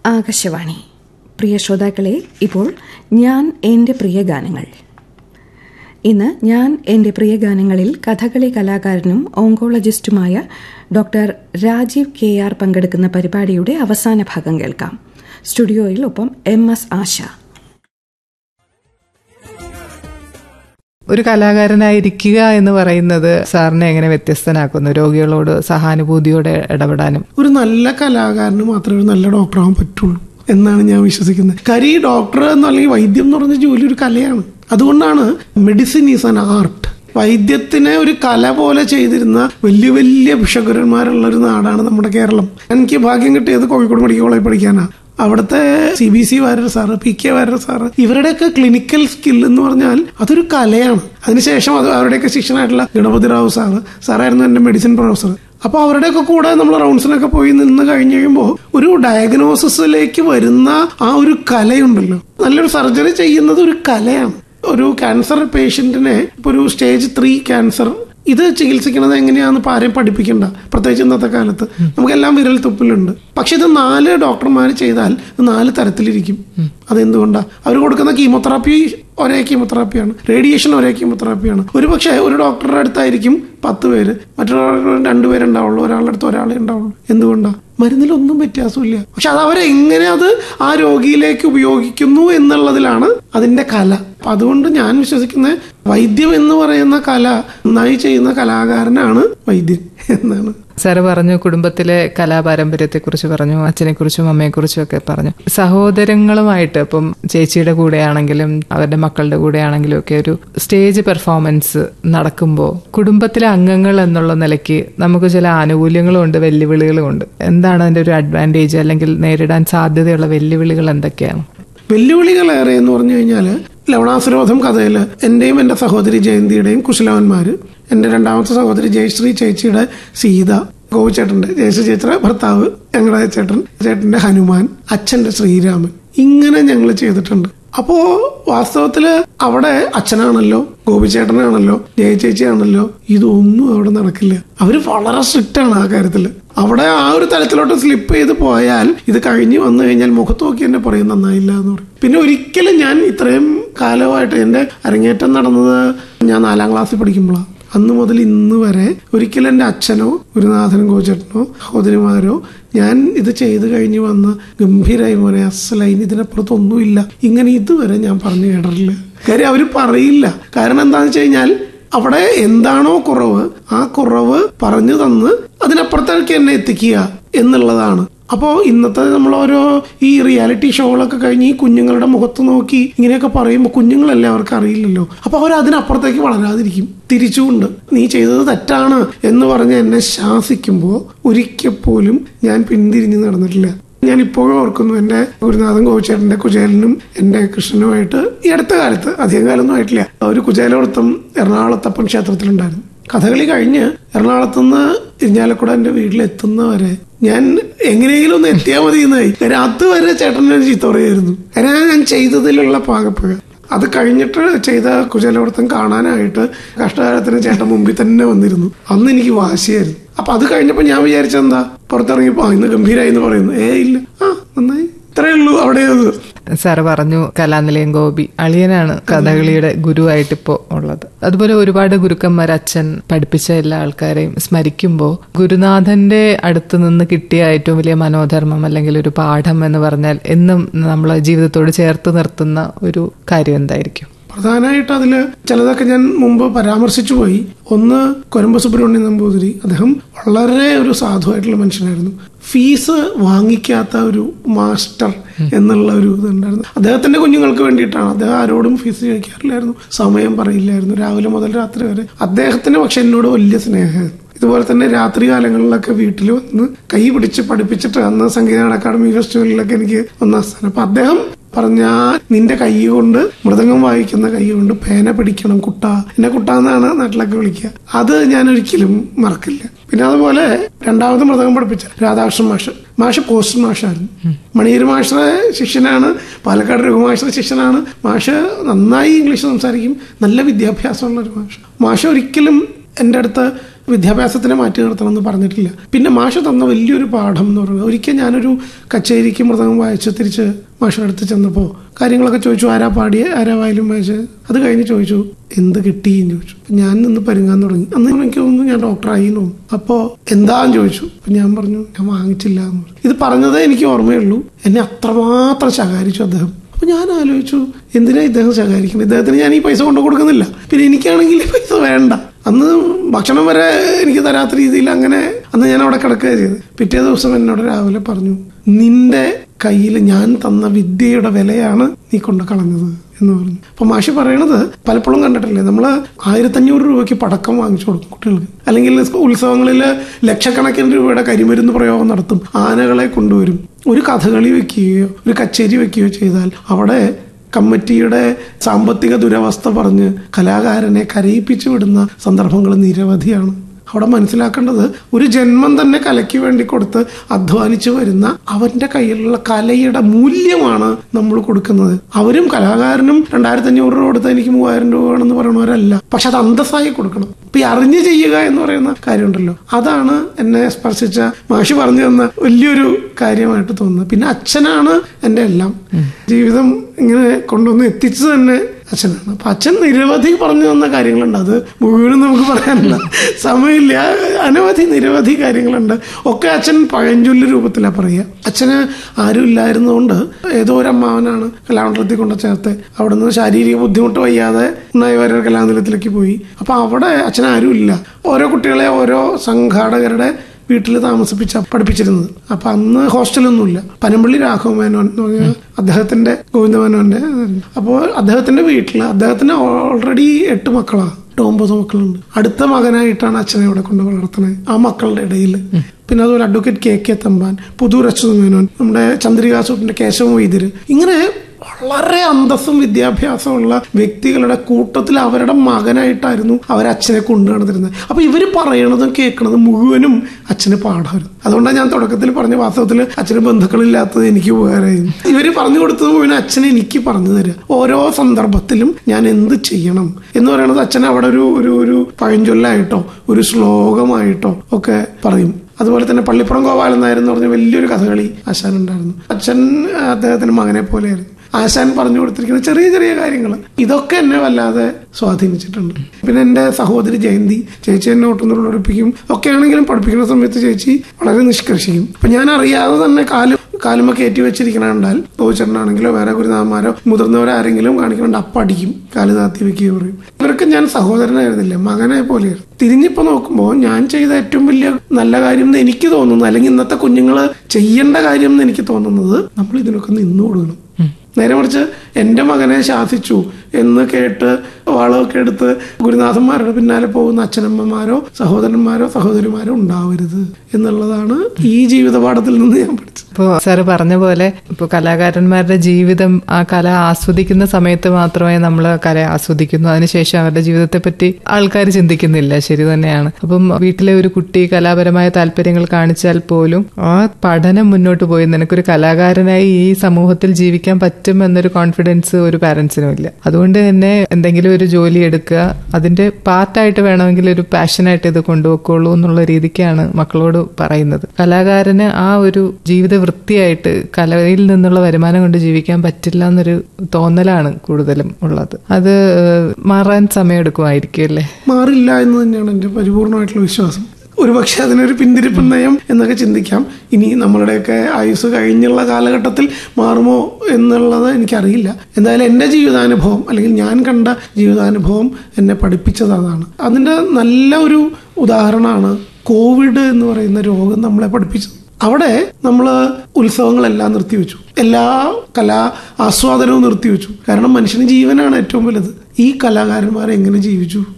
ആകാശവാണി പ്രിയ ശ്രോതാക്കളെ ഇപ്പോൾ ഞാൻ എൻ്റെ പ്രിയ ഗാനങ്ങൾ ഇന്ന് ഞാൻ എൻ്റെ പ്രിയ ഗാനങ്ങളിൽ കഥകളി കലാകാരനും ഓങ്കോളജിസ്റ്റുമായ ഡോക്ടർ രാജീവ് കെ ആർ പങ്കെടുക്കുന്ന പരിപാടിയുടെ അവസാന ഭാഗം കേൾക്കാം സ്റ്റുഡിയോയിൽ ഒപ്പം എം എസ് ആശ ഒരു കലാകാരനായിരിക്കുക എന്ന് പറയുന്നത് സാറിനെ എങ്ങനെ വ്യത്യസ്തനാക്കുന്നു രോഗികളോട് സഹാനുഭൂതിയോടെ ഇടപെടാനും ഒരു നല്ല കലാകാരന് മാത്രമേ ഒരു നല്ല ഡോക്ടറാവാൻ പറ്റുള്ളൂ എന്നാണ് ഞാൻ വിശ്വസിക്കുന്നത് കാര്യം ഈ ഡോക്ടർ എന്ന് അല്ലെങ്കിൽ വൈദ്യം എന്ന് പറയുന്ന ജോലി ഒരു കലയാണ് അതുകൊണ്ടാണ് മെഡിസിൻ ഈസ് ആൻ ആർട്ട് വൈദ്യത്തിനെ ഒരു കല പോലെ ചെയ്തിരുന്ന വലിയ വലിയ ഭിഷകുരന്മാരുള്ള ഒരു നാടാണ് നമ്മുടെ കേരളം എനിക്ക് ഭാഗ്യം കിട്ടിയത് കോഴിക്കോട് മെഡിക്കൽ കോളേജിൽ പഠിക്കാനാ അവിടുത്തെ C B C Warrier sir P K Warrier sir ഇവരുടെയൊക്കെ ക്ലിനിക്കൽ സ്കിൽ എന്ന് പറഞ്ഞാൽ അതൊരു കലയാണ് അതിനുശേഷം അത് അവരുടെയൊക്കെ ശിഷ്യനായിട്ടുള്ള ഗണപതി റാവു സാറ് സാറായിരുന്നു എൻ്റെ മെഡിസിൻ പ്രൊഫസർ അപ്പോൾ അവരുടെയൊക്കെ കൂടെ നമ്മൾ റൗണ്ട്സിനൊക്കെ പോയി നിന്ന് കഴിഞ്ഞ് കഴിയുമ്പോൾ ഒരു ഡയഗ്നോസിസിലേക്ക് വരുന്ന ആ ഒരു കലയുണ്ടല്ലോ നല്ലൊരു സർജറി ചെയ്യുന്നത് ഒരു കലയാണ് ഒരു ക്യാൻസർ പേഷ്യന്റിനെ ഇപ്പോൾ ഒരു സ്റ്റേജ് ത്രീ ക്യാൻസർ ഇത് ചികിത്സിക്കുന്നത് എങ്ങനെയാണെന്ന് ഇപ്പം ആരെയും പഠിപ്പിക്കണ്ട പ്രത്യേകിച്ച് ഇന്നത്തെ കാലത്ത് നമുക്കെല്ലാം വിരൽ തുപ്പിലുണ്ട് പക്ഷെ ഇത് നാല് ഡോക്ടർമാർ ചെയ്താൽ ഇത് നാല് തരത്തിലിരിക്കും അതെന്തുകൊണ്ടാണ് അവർ കൊടുക്കുന്ന കീമോതെറാപ്പി ഒരേ കീമോതെറാപ്പിയാണ് റേഡിയേഷൻ ഒരേ കീമോതെറാപ്പിയാണ് ഒരു പക്ഷേ ഒരു ഡോക്ടറുടെ അടുത്തായിരിക്കും പത്ത് പേര് മറ്റൊരാളുടെ രണ്ടുപേരുണ്ടാവുള്ളൂ ഒരാളുടെ അടുത്ത് ഒരാളെ ഉണ്ടാവുള്ളൂ എന്തുകൊണ്ടാണ് മരുന്നിലൊന്നും വ്യത്യാസമില്ല പക്ഷെ അത് അവരെങ്ങനെ അത് ആ രോഗിയിലേക്ക് ഉപയോഗിക്കുന്നു എന്നുള്ളതിലാണ് അതിന്റെ കല അപ്പൊ അതുകൊണ്ട് ഞാൻ വിശ്വസിക്കുന്നത് വൈദ്യം എന്ന് പറയുന്ന കല നന്നായി ചെയ്യുന്ന കലാകാരനാണ് വൈദ്യൻ എന്നാണ് സാറ് പറഞ്ഞു കുടുംബത്തിലെ കലാപാരമ്പര്യത്തെക്കുറിച്ച് പറഞ്ഞു അച്ഛനെക്കുറിച്ചും അമ്മയെക്കുറിച്ചും ഒക്കെ പറഞ്ഞു സഹോദരങ്ങളുമായിട്ട് ഇപ്പം ചേച്ചിയുടെ കൂടെയാണെങ്കിലും അവരുടെ മക്കളുടെ കൂടെയാണെങ്കിലും ഒക്കെ ഒരു സ്റ്റേജ് പെർഫോമൻസ് നടക്കുമ്പോൾ കുടുംബത്തിലെ അംഗങ്ങൾ എന്നുള്ള നിലയ്ക്ക് നമുക്ക് ചില ആനുകൂല്യങ്ങളും ഉണ്ട് വെല്ലുവിളികളും ഉണ്ട് എന്താണ് അതിന്റെ ഒരു അഡ്വാൻറ്റേജ് അല്ലെങ്കിൽ നേരിടാൻ സാധ്യതയുള്ള വെല്ലുവിളികൾ എന്തൊക്കെയാണ് വെല്ലുവിളികൾ ഏറെ എന്ന് പറഞ്ഞു കഴിഞ്ഞാൽ ലവണാസുരോധം കഥയിൽ എന്റെയും എന്റെ സഹോദരി ജയന്തിയുടെയും കുശലവന്മാര് എന്റെ രണ്ടാമത്തെ സഹോദരി ജയശ്രീ ചേച്ചിയുടെ സീത ഗോപിച്ചേട്ടന്റെ ജയശ്രീ ചേച്ചിയുടെ ഭർത്താവ് ഞങ്ങളുടെ ചേട്ടൻ ചേട്ടന്റെ ഹനുമാൻ അച്ഛന്റെ ശ്രീരാമൻ ഇങ്ങനെ ഞങ്ങൾ ചെയ്തിട്ടുണ്ട് അപ്പോ വാസ്തവത്തില് അവിടെ അച്ഛനാണല്ലോ ഗോപിച്ചേട്ടനാണല്ലോ ജയ ചേച്ചിയാണല്ലോ ഇതൊന്നും അവിടെ നടക്കില്ല അവര് വളരെ സ്ട്രിക്റ്റ് ആണ് ആ കാര്യത്തില് അവിടെ ആ ഒരു തലത്തിലോട്ട് സ്ലിപ്പ് ചെയ്ത് പോയാൽ ഇത് കഴിഞ്ഞ് വന്നു കഴിഞ്ഞാൽ മുഖത്ത് നോക്കി എന്നെ പറയും നന്നായില്ല എന്ന് പറയും പിന്നെ ഒരിക്കലും ഞാൻ ഇത്രയും കാലമായിട്ട് എന്റെ അരങ്ങേറ്റം നടന്നത് ഞാൻ നാലാം ക്ലാസ്സിൽ പഠിക്കുമ്പോഴാണ് അന്ന് മുതൽ ഇന്ന് വരെ ഒരിക്കലും എൻ്റെ അച്ഛനോ ഗുരുനാഥനും കോച്ചേട്ടനോ സഹോദരിമാരോ ഞാൻ ഇത് ചെയ്ത് കഴിഞ്ഞ് വന്ന് ഗംഭീരായി മോനെ അസലൈൻ ഇതിനപ്പുറത്തൊന്നുമില്ല ഇങ്ങനെ ഇതുവരെ ഞാൻ പറഞ്ഞു കേട്ടിട്ടില്ല കാര്യം അവർ പറയില്ല കാരണം എന്താണെന്ന് വെച്ച് കഴിഞ്ഞാൽ അവിടെ എന്താണോ കുറവ് ആ കുറവ് പറഞ്ഞു തന്ന് അതിനപ്പുറത്തേക്ക് എന്നെ എത്തിക്കുക എന്നുള്ളതാണ് അപ്പോൾ ഇന്നത്തെ നമ്മൾ ഓരോ ഈ റിയാലിറ്റി ഷോകളൊക്കെ കഴിഞ്ഞ് ഈ കുഞ്ഞുങ്ങളുടെ മുഖത്ത് നോക്കി ഇങ്ങനെയൊക്കെ പറയുമ്പോൾ കുഞ്ഞുങ്ങളല്ലേ അവർക്ക് അറിയില്ലല്ലോ അപ്പോൾ അവർ അതിനപ്പുറത്തേക്ക് വളരാതിരിക്കും തിരിച്ചുകൊണ്ട് നീ ചെയ്തത് തെറ്റാണ് എന്ന് പറഞ്ഞ് എന്നെ ശാസിക്കുമ്പോൾ ഒരിക്കൽ പോലും ഞാൻ പിന്തിരിഞ്ഞ് നടന്നിട്ടില്ല ഞാൻ ഇപ്പോഴും ഓർക്കുന്നു എൻ്റെ ഗുരുനാഥൻ കോവിച്ചേട്ടൻ്റെ കുചേലനും എൻ്റെ കൃഷ്ണനുമായിട്ട് ഈ അടുത്ത കാലത്ത് അധികം കാലമൊന്നും ആയിട്ടില്ല ഒരു കുചേലവൃത്തം എറണാകുളത്തപ്പൻ ക്ഷേത്രത്തിലുണ്ടായിരുന്നു കഥകളി കഴിഞ്ഞ് എറണാകുളത്തുനിന്ന് ഇരിഞ്ഞാലക്കുട എൻ്റെ വീട്ടിലെത്തുന്നവരെ ഞാൻ എങ്ങനെയെങ്കിലും ഒന്ന് എത്തിയാൽ മതി എന്നായി കാര്യം അതുവരെ ചേട്ടനെ ചീത്ത പറയായിരുന്നു കാരണം ഞാൻ ചെയ്തതിലുള്ള പാകപ്പുക അത് കഴിഞ്ഞിട്ട് ചെയ്ത കുചേലവൃത്തം കാണാനായിട്ട് കഷ്ടകാലത്തിന് ചേട്ടൻ മുമ്പിൽ തന്നെ വന്നിരുന്നു അന്ന് എനിക്ക് വാശിയായിരുന്നു അപ്പൊ അത് കഴിഞ്ഞപ്പോ ഞാൻ വിചാരിച്ചെന്താ പുറത്തിറങ്ങിയപ്പോ ആ ഇന്ന് ഗംഭീരായി എന്ന് പറയുന്നു ഏ ഇല്ല ആ നന്നായി ഇത്രയേ ഉള്ളൂ അവിടെ സാറ് പറഞ്ഞു കലാനിലയം ഗോപി അളിയനാണ് കഥകളിയുടെ ഗുരുവായിട്ട് ഇപ്പോ ഉള്ളത് അതുപോലെ ഒരുപാട് ഗുരുക്കന്മാർ അച്ഛൻ പഠിപ്പിച്ച എല്ലാ ആൾക്കാരെയും സ്മരിക്കുമ്പോൾ ഗുരുനാഥന്റെ അടുത്ത് നിന്ന് കിട്ടിയ ഏറ്റവും വലിയ മനോധർമ്മം അല്ലെങ്കിൽ ഒരു പാഠം എന്ന് പറഞ്ഞാൽ എന്നും നമ്മളെ ജീവിതത്തോട് ചേർത്ത് നിർത്തുന്ന ഒരു കാര്യം എന്തായിരിക്കും പ്രധാനമായിട്ട് അതിൽ ചിലതൊക്കെ ഞാൻ മുമ്പ് പരാമർശിച്ചു പോയി ഒന്ന് കൊരമ്പ സുബ്രഹ്മണ്യൻ നമ്പൂതിരി അദ്ദേഹം വളരെ ഒരു സാധുവായിട്ടുള്ള മനുഷ്യനായിരുന്നു ഫീസ് വാങ്ങിക്കാത്ത ഒരു മാസ്റ്റർ എന്നുള്ള ഒരു ഇതുണ്ടായിരുന്നു അദ്ദേഹത്തിന്റെ കുഞ്ഞുങ്ങൾക്ക് വേണ്ടിയിട്ടാണ് അദ്ദേഹം ആരോടും ഫീസ് ചോദിക്കാറില്ലായിരുന്നു സമയം പറയില്ലായിരുന്നു രാവിലെ മുതൽ രാത്രി വരെ അദ്ദേഹത്തിന് പക്ഷെ എന്നോട് വലിയ സ്നേഹമായിരുന്നു ഇതുപോലെ തന്നെ രാത്രി കാലങ്ങളിലൊക്കെ വീട്ടിൽ വന്ന് കൈ പിടിച്ച് പഠിപ്പിച്ചിട്ട് അന്ന് സംഗീത അക്കാദമി ഫെസ്റ്റിവലിലൊക്കെ എനിക്ക് ഒന്നാം സ്ഥാനം അപ്പൊ അദ്ദേഹം പറഞ്ഞ നിന്റെ കൈ കൊണ്ട് മൃദംഗം വായിക്കുന്ന കൈ കൊണ്ട് പേന പിടിക്കണം കുട്ട എന്നെ കുട്ട എന്നാണ് നാട്ടിലൊക്കെ വിളിക്കുക അത് ഞാൻ ഒരിക്കലും മറക്കില്ല പിന്നെ അതുപോലെ രണ്ടാമത് മൃദംഗം പഠിപ്പിച്ച രാധാകൃഷ്ണൻ മാഷ് മാഷ് പോസ്റ്റ് മാഷായിരുന്നു മണിയൂർ മാഷറെ ശിഷ്യനാണ് പാലക്കാട് രഘുമാഷറെ ശിഷ്യനാണ് മാഷ് നന്നായി ഇംഗ്ലീഷ് സംസാരിക്കും നല്ല വിദ്യാഭ്യാസമുള്ള ഒരു മാഷ് മാഷ് ഒരിക്കലും എൻ്റെ അടുത്ത് വിദ്യാഭ്യാസത്തിനെ മാറ്റി നിർത്തണം എന്ന് പറഞ്ഞിട്ടില്ല പിന്നെ മാഷ് തന്ന വലിയൊരു പാഠം എന്ന് പറയുന്നത് ഒരിക്കൽ ഞാനൊരു കച്ചേരിക്ക് മൃതകം വായിച്ച് തിരിച്ച് മാഷിന്റെ അടുത്ത് ചെന്നപ്പോൾ കാര്യങ്ങളൊക്കെ ചോദിച്ചു ആരാ പാടിയ ആരാ വായാലും വായിച്ച് അത് കഴിഞ്ഞ് ചോദിച്ചു എന്ത് കിട്ടി എന്ന് ചോദിച്ചു അപ്പൊ ഞാൻ നിന്ന് പരുങ്ങാൻ തുടങ്ങി അന്ന് എനിക്ക് തോന്നുന്നു ഞാൻ ഡോക്ടറായി എന്ന് തോന്നുന്നു അപ്പോ എന്താന്ന് ചോദിച്ചു അപ്പൊ ഞാൻ പറഞ്ഞു ഞാൻ വാങ്ങിച്ചില്ല എന്ന് പറഞ്ഞു ഇത് പറഞ്ഞതേ എനിക്ക് ഓർമ്മയുള്ളൂ എന്നെ അത്രമാത്രം ശകാരിച്ചു അദ്ദേഹം അപ്പൊ ഞാൻ ആലോചിച്ചു എന്തിനാ ഇദ്ദേഹം ശകാരിക്കുന്നത് ഇദ്ദേഹത്തിന് ഞാൻ ഈ പൈസ കൊണ്ടു കൊടുക്കുന്നില്ല പിന്നെ എനിക്കാണെങ്കിൽ ഈ പൈസ വേണ്ട അന്ന് ഭക്ഷണം വരെ എനിക്ക് തരാത്ത രീതിയിൽ അങ്ങനെ അന്ന് ഞാൻ അവിടെ കിടക്കുക ചെയ്ത് പിറ്റേ ദിവസം എന്നോട് രാവിലെ പറഞ്ഞു നിന്റെ കയ്യിൽ ഞാൻ തന്ന വിദ്യയുടെ വിലയാണ് നീ കൊണ്ട് കളഞ്ഞത് എന്ന് പറഞ്ഞു അപ്പൊ മാഷി പറയണത് പലപ്പോഴും കണ്ടിട്ടില്ലേ നമ്മള് ആയിരത്തഞ്ഞൂറ് രൂപയ്ക്ക് പടക്കം വാങ്ങിച്ചു കൊടുക്കും കുട്ടികൾക്ക് അല്ലെങ്കിൽ ഉത്സവങ്ങളിൽ ലക്ഷക്കണക്കിന് രൂപയുടെ കരിമരുന്ന് പ്രയോഗം നടത്തും ആനകളെ കൊണ്ടുവരും ഒരു കഥകളി വെക്കുകയോ ഒരു കച്ചേരി വെക്കുകയോ ചെയ്താൽ അവിടെ കമ്മിറ്റിയുടെ സാമ്പത്തിക ദുരവസ്ഥ പറഞ്ഞ് കലാകാരനെ കരയിപ്പിച്ചു വിടുന്ന സന്ദർഭങ്ങൾ നിരവധിയാണ് അവിടെ മനസ്സിലാക്കേണ്ടത് ഒരു ജന്മം തന്നെ കലയ്ക്ക് വേണ്ടി കൊടുത്ത് അധ്വാനിച്ചു വരുന്ന അവന്റെ കയ്യിലുള്ള കലയുടെ മൂല്യമാണ് നമ്മൾ കൊടുക്കുന്നത് അവരും കലാകാരനും രണ്ടായിരത്തി അഞ്ഞൂറ് രൂപ കൊടുത്ത് എനിക്ക് മൂവായിരം രൂപ വേണമെന്ന് പറയണവരല്ല പക്ഷെ അത് അന്തസ്സായി കൊടുക്കണം ഇപ്പൊ ഈ അറിഞ്ഞു ചെയ്യുക എന്ന് പറയുന്ന കാര്യമുണ്ടല്ലോ അതാണ് എന്നെ സ്പർശിച്ച മാഷി പറഞ്ഞു തന്ന വലിയൊരു കാര്യമായിട്ട് തോന്നുന്നത് പിന്നെ അച്ഛനാണ് എന്റെ എല്ലാം ജീവിതം ഇങ്ങനെ കൊണ്ടുവന്ന് എത്തിച്ചു തന്നെ അച്ഛനാണ് അപ്പൊ അച്ഛൻ നിരവധി പറഞ്ഞു തന്ന കാര്യങ്ങളുണ്ട് അത് മുഴുവനും നമുക്ക് പറയാനില്ല സമയമില്ല അനവധി നിരവധി കാര്യങ്ങളുണ്ട് ഒക്കെ അച്ഛൻ പഴഞ്ചൊല്ല് രൂപത്തിലാണ് പറയുക അച്ഛന് ആരും ഇല്ലായിരുന്നുകൊണ്ട് ഏതോ ഒരു അമ്മാവനാണ് കലാമണ്ഡലത്തിൽ കൊണ്ട് ചേർത്ത് അവിടെ നിന്ന് ശാരീരിക ബുദ്ധിമുട്ട് വയ്യാതെ നയവര കലാനിലയത്തിലേക്ക് പോയി അപ്പൊ അവിടെ അച്ഛൻ ആരും ഇല്ല ഓരോ കുട്ടികളെ ഓരോ സംഘാടകരുടെ വീട്ടിൽ താമസിപ്പിച്ച പഠിപ്പിച്ചിരുന്നത് അപ്പൊ അന്ന് ഹോസ്റ്റലൊന്നുമില്ല പനമ്പള്ളി രാഘവ മേനോൻ എന്ന് പറഞ്ഞ അദ്ദേഹത്തിന്റെ ഗോവിന്ദ മേനോന്റെ അപ്പോൾ അദ്ദേഹത്തിന്റെ വീട്ടിൽ അദ്ദേഹത്തിന് ഓൾറെഡി എട്ട് മക്കളാ എട്ട് ഒമ്പത് മക്കളുണ്ട് അടുത്ത മകനായിട്ടാണ് അച്ഛനെ ഇവിടെ കൊണ്ട് വളർത്തുന്നത് ആ മക്കളുടെ ഇടയിൽ പിന്നെ അതുപോലെ advocate K K Thampan Puthoor Achyutha Menon നമ്മുടെ ചന്ദ്രികാസൂട്ടിന്റെ കേശവ വൈദ്യര് ഇങ്ങനെ വളരെ അന്തസ്സും വിദ്യാഭ്യാസമുള്ള വ്യക്തികളുടെ കൂട്ടത്തിൽ അവരുടെ മകനായിട്ടായിരുന്നു അവരച്ഛനെ കൊണ്ടു നടന്നിരുന്നത് അപ്പൊ ഇവര് പറയണതും കേൾക്കണതും മുഴുവനും അച്ഛന് പാഠമായിരുന്നു അതുകൊണ്ടാണ് ഞാൻ തുടക്കത്തിൽ പറഞ്ഞ വാസ്തവത്തിൽ അച്ഛന് ബന്ധുക്കളില്ലാത്തത് എനിക്ക് ഉപകാരമായിരുന്നു ഇവര് പറഞ്ഞു കൊടുത്തത് മുഴുവൻ അച്ഛനെ എനിക്ക് പറഞ്ഞു തരിക ഓരോ സന്ദർഭത്തിലും ഞാൻ എന്ത് ചെയ്യണം എന്ന് പറയുന്നത് അച്ഛൻ അവിടെ ഒരു ഒരു ഒരു പഴഞ്ചൊല്ലായിട്ടോ ഒരു ശ്ലോകമായിട്ടോ ഒക്കെ പറയും അതുപോലെ തന്നെ പള്ളിപ്പുറം ഗോപാലൻ നായർ എന്ന് പറഞ്ഞ വലിയൊരു കഥകളി ആശാൻ ഉണ്ടായിരുന്നു അച്ഛൻ അദ്ദേഹത്തിന്റെ മകനെ പോലെയായിരുന്നു ആശാൻ പറഞ്ഞു കൊടുത്തിരിക്കുന്ന ചെറിയ ചെറിയ കാര്യങ്ങൾ ഇതൊക്കെ എന്നെ വല്ലാതെ സ്വാധീനിച്ചിട്ടുണ്ട് പിന്നെ എൻ്റെ സഹോദരി ജയന്തി ചേച്ചി എന്നെ ഒട്ടും ഉറപ്പിക്കും ഒക്കെ ആണെങ്കിലും പഠിപ്പിക്കുന്ന സമയത്ത് ചേച്ചി വളരെ നിഷ്കർഷിക്കും അപ്പൊ ഞാൻ അറിയാതെ തന്നെ കാല് കാലുമ കയറ്റി വെച്ചിരിക്കണ കണ്ടാൽ ഗോചരനാണെങ്കിലോ വേറെ ഗുരുനാഥന്മാരോ മുതിർന്നവരോ ആരെങ്കിലും കാണിക്കണുണ്ട് അപ്പടിക്കും കാല് താത്തി വെക്കുകയും പറയും ഇവർക്ക് ഞാൻ സഹോദരനായിരുന്നില്ല മകനെ പോലെയായിരുന്നു തിരിഞ്ഞിപ്പോ നോക്കുമ്പോൾ ഞാൻ ചെയ്ത ഏറ്റവും വലിയ നല്ല കാര്യം എന്ന് എനിക്ക് തോന്നുന്നു അല്ലെങ്കിൽ ഇന്നത്തെ കുഞ്ഞുങ്ങൾ ചെയ്യേണ്ട കാര്യം എന്ന് എനിക്ക് തോന്നുന്നത് നമ്മൾ ഇതിനൊക്കെ നിന്നു കൊടുക്കണം നേരെ മറിച്ച് എൻ്റെ മകനെ ശാസിച്ചു എന്ന് കേട്ട് വാളമൊക്കെ എടുത്ത് ഗുരുനാഥന്മാരുടെ പിന്നാലെ പോകുന്ന അച്ഛനമ്മമാരോ സഹോദരന്മാരോ സഹോദരിമാരോ ഉണ്ടാവരുത് എന്നുള്ളതാണ് ഈ ജീവിതപാഠത്തിൽ നിന്ന് ഞാൻ പഠിച്ചത് ഇപ്പോൾ സാറ് പറഞ്ഞ പോലെ ഇപ്പോൾ കലാകാരന്മാരുടെ ജീവിതം ആ കല ആസ്വദിക്കുന്ന സമയത്ത് മാത്രമേ നമ്മൾ കല ആസ്വദിക്കുന്നു അതിനുശേഷം അവരുടെ ജീവിതത്തെ പറ്റി ആൾക്കാർ ചിന്തിക്കുന്നില്ല ശരി തന്നെയാണ് അപ്പം വീട്ടിലെ ഒരു കുട്ടി കലാപരമായ താല്പര്യങ്ങൾ കാണിച്ചാൽ പോലും ആ പഠനം മുന്നോട്ട് പോയി നിനക്കൊരു കലാകാരനായി ഈ സമൂഹത്തിൽ ജീവിക്കാൻ പറ്റും എന്നൊരു കോൺഫിഡൻസ് ഒരു പാരന്റ്സിനും ഇല്ല അതുകൊണ്ട് തന്നെ എന്തെങ്കിലും ഒരു ജോലി എടുക്കുക അതിന്റെ പാർട്ടായിട്ട് വേണമെങ്കിൽ ഒരു പാഷനായിട്ട് ഇത് കൊണ്ടുപോയിക്കോളൂ എന്നുള്ള രീതിക്കാണ് മക്കളോട് പറയുന്നത് കലാകാരന് ആ ഒരു ജീവിത വൃത്തിയായിട്ട് കലയിൽ നിന്നുള്ള വരുമാനം കൊണ്ട് ജീവിക്കാൻ പറ്റില്ല എന്നൊരു തോന്നലാണ് കൂടുതലും ഉള്ളത് അത് മാറാൻ സമയമെടുക്കുമായിരിക്കും അല്ലേ മാറില്ല എന്ന് തന്നെയാണ് എൻ്റെ പരിപൂർണമായിട്ടുള്ള വിശ്വാസം ഒരുപക്ഷെ അതിനൊരു പിന്തിരിപ്പ് നയം എന്നൊക്കെ ചിന്തിക്കാം ഇനി നമ്മളുടെയൊക്കെ ആയുസ് കഴിഞ്ഞുള്ള കാലഘട്ടത്തിൽ മാറുമോ എന്നുള്ളത് എനിക്കറിയില്ല എന്തായാലും എൻ്റെ ജീവിതാനുഭവം അല്ലെങ്കിൽ ഞാൻ കണ്ട ജീവിതാനുഭവം എന്നെ പഠിപ്പിച്ചത് അതാണ് അതിൻ്റെ നല്ല ഒരു ഉദാഹരണമാണ് കോവിഡ് എന്ന് പറയുന്ന രോഗം നമ്മളെ പഠിപ്പിച്ചത് അവിടെ നമ്മൾ ഉത്സവങ്ങളെല്ലാം നിർത്തിവെച്ചു എല്ലാ കലാ ആസ്വാദനവും നിർത്തിവെച്ചു കാരണം മനുഷ്യന് ജീവനാണ് ഏറ്റവും വലുത് ഈ കലാകാരന്മാർ എങ്ങനെ ജീവിച്ചു